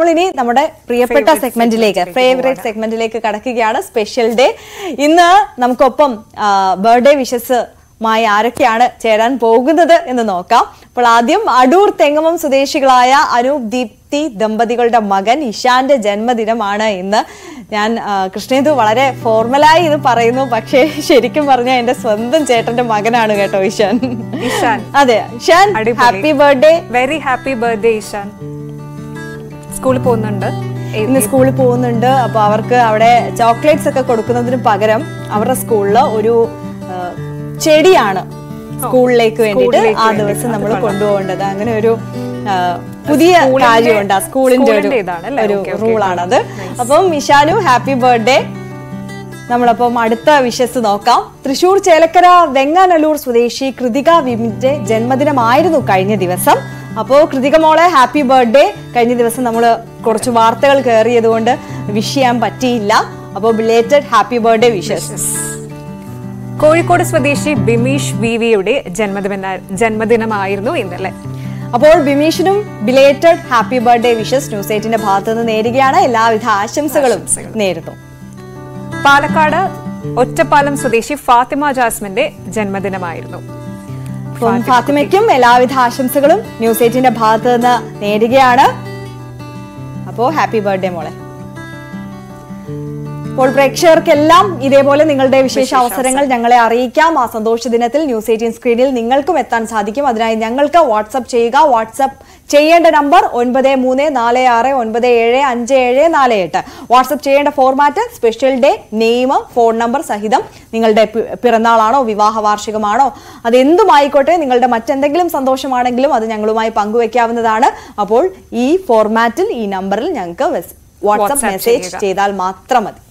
നമ്മൾ ഇനി നമ്മുടെ പ്രിയപ്പെട്ട Favourite സെഗ്മെന്റിലേക്ക് segment-ലേക്ക് ഫേവറേറ്റ് സെഗ്മെന്റിലേക്ക് കടക്കുകയാണ് സ്പെഷ്യൽ ഡേ ഇന്ന് നമുക്കൊപ്പം ബർത്ത്ഡേ വിഷസ് മായി ആരൊക്കെയാണ് ചേരാൻ പോകുന്നത് എന്ന് നോക്കാം അപ്പോൾ ആദ്യം അടൂർ തെങ്ങമം സ്വദേശികളായ അനൂപ് ദീപ്തി ദമ്പതികളുടെ മകൻ ഇഷാന്റെ ജന്മദിനമാണ് ഇന്ന് ഞാൻ ആ, കൃഷ്ണേന്ദു വളരെ ഫോർമലായി ഇത് പറയുന്നു പക്ഷേ ശരിക്കും പറഞ്ഞാൽ എന്റെ സ്വന്തം ചേട്ടന്റെ മകനാണ് കേട്ടോ ഇഷാൻ ഇഷാൻ. അതെ ഇഷാൻ അടിപൊളി. Happy birthday very happy birthday Ishan സ്കൂളിൽ പോകുന്നുണ്ട് ഇന്ന് സ്കൂളിൽ പോകുന്നുണ്ട് അപ്പൊ അവർക്ക് അവിടെ ചോക്ലേറ്റ്സ് ഒക്കെ കൊടുക്കുന്നതിന് പകരം അവരുടെ സ്കൂളിൽ ഒരു ആ, ചെടിയാണ് സ്കൂളിലേക്ക് വേണ്ടിയിട്ട് സ്കൂളിലേക്ക് ആ വേണ്ടി. ദിവസം അത് നമ്മൾ കൊള്ളാം. കൊണ്ടുപോകേണ്ടത് അങ്ങനെ ഒരു ആ, പുതിയ സ്കൂളിന്റെ- കാര്യമുണ്ട് ആ സ്കൂളിന്റെ ഒരു സ്കൂളിന്റെ ഇതാണ് അല്ലേ? ഒരു Okay, okay, റൂളാണത് Nice. അപ്പം മിഷാനു ഹാപ്പി ബർത്ത്ഡേ നമ്മളപ്പം അടുത്ത വിഷസ് നോക്കാം തൃശൂർ ചേലക്കര വെങ്ങാനല്ലൂർ സ്വദേശി കൃതിക വിമിന്റെ ജന്മദിനമായിരുന്നു കഴിഞ്ഞ ദിവസം അപ്പോൾ കൃതിക മോളെ ഹാപ്പി ബർത്ത്ഡേ കഴിഞ്ഞ ദിവസം നമ്മൾ കുറച്ച് വാർത്തകൾ കയറിയത് കൊണ്ട് വിഷ് ചെയ്യാൻ പറ്റിയില്ല അപ്പോൾ belated happy birthday wishes Kozhikode സ്വദേശി ബിമീഷ് വി വിയുടെ ജന്മദിന ജന്മദിനമായിരുന്നു ഇന്നലെ അപ്പോൾ ബിമീഷിനും belated happy birthday wishes news എയ്റ്റിന്റെ ഭാഗത്ത് നിന്ന് നേരുകയാണ് എല്ലാവിധ ആശംസകളും ആശംസകളും. നേരുന്നു പാലക്കാട് ഒറ്റപ്പാലം സ്വദേശി ഫാത്തിമ ജാസ്മിന്റെ ജന്മദിനമായിരുന്നു അപ്പം ഫാത്തിമയ്ക്കും എല്ലാവിധ ആശംസകളും ന്യൂസ് എയ്റ്റിന്റെ ഭാഗത്ത് നിന്ന് നേരുകയാണ് അപ്പോ ഹാപ്പി ബർത്ത്ഡേ മോളെ അപ്പോൾ പ്രേക്ഷകർക്കെല്ലാം ഇതേപോലെ നിങ്ങളുടെ വിശേഷ അവസരങ്ങൾ ഞങ്ങളെ അറിയിക്കാം ആ സന്തോഷ ദിനത്തിൽ ന്യൂസ് എയ്റ്റീൻ സ്ക്രീനിൽ നിങ്ങൾക്കും എത്താൻ സാധിക്കും അതിനായി ഞങ്ങൾക്ക് വാട്സപ്പ് ചെയ്യുക വാട്സപ്പ് ചെയ്യേണ്ട നമ്പർ ഒൻപത് മൂന്ന് നാല് ആറ് ഒൻപത് ഏഴ് അഞ്ച് ഏഴ് നാല് എട്ട് വാട്സപ്പ് ചെയ്യേണ്ട format special day name phone number സഹിതം നിങ്ങളുടെ പി- പിറന്നാളാണോ വിവാഹ വാർഷികമാണോ അതെന്തുമായിക്കോട്ടെ നിങ്ങളുടെ മറ്റെന്തെങ്കിലും സന്തോഷമാണെങ്കിലും അത് ഞങ്ങളുമായി പങ്കുവെക്കാവുന്നതാണ് അപ്പോൾ ഈ ഫോർമാറ്റിൽ ഈ നമ്പറിൽ ഞങ്ങൾക്ക് വാട്സപ്പ് WhatsApp മെസ്സേജ് ചെയ്യുക. ചെയ്താൽ മാത്രം മതി